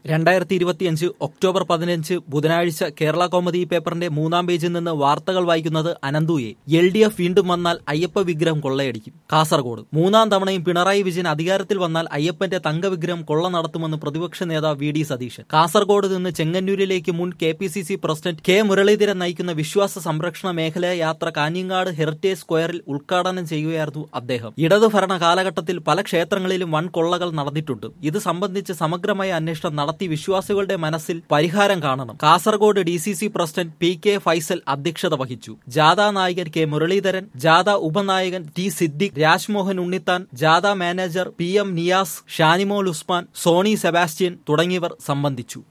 രണ്ടായിരത്തി ഇരുപത്തിയഞ്ച് ഒക്ടോബർ പതിനഞ്ച് ബുധനാഴ്ച കേരള കോമഡി പേപ്പറിന്റെ മൂന്നാം പേജിൽ നിന്ന് വാർത്തകൾ വായിക്കുന്നത് അനന്തുയെ എൽ ഡി എഫ് വീണ്ടും വന്നാൽ അയ്യപ്പ വിഗ്രഹം കൊള്ളയടിക്കും കാസർഗോഡ് മൂന്നാം തവണയും പിണറായി വിജയൻ അധികാരത്തിൽ വന്നാൽ അയ്യപ്പന്റെ തങ്കവിഗ്രഹം കൊള്ള നടത്തുമെന്ന് പ്രതിപക്ഷ നേതാവ് വി ഡി സതീശൻ കാസർഗോഡ് നിന്ന് ചെങ്ങന്നൂരിലേക്ക് മുൻ K P C C president K Muraleedharan നയിക്കുന്ന വിശ്വാസ സംരക്ഷണ മേഖലാ യാത്ര കാഞ്ഞങ്ങാട് ഹെറിറ്റേജ് സ്ക്വയറിൽ ഉദ്ഘാടനം ചെയ്യുകയായിരുന്നു അദ്ദേഹം ഇടതു ഭരണ കാലഘട്ടത്തിൽ പല ക്ഷേത്രങ്ങളിലും വൻ കൊള്ളകൾ നടന്നിട്ടുണ്ട് ഇത് സംബന്ധിച്ച് സമഗ്രമായ അന്വേഷണം നടത്തി വിശ്വാസികളുടെ മനസ്സിൽ പരിഹാരം കാണണം Kasaragod D C C president P K Faisal അധ്യക്ഷത വഹിച്ചു ജാഥാ നായകൻ കെ മുരളീധരൻ ജാഥ ഉപനായകൻ ടി സിദ്ദിഖ് രാജ്മോഹൻ ഉണ്ണിത്താൻ ജാഥ manager P M Niyas Shanimol Usman Sony Sebastian തുടങ്ങിയവർ സംബന്ധിച്ചു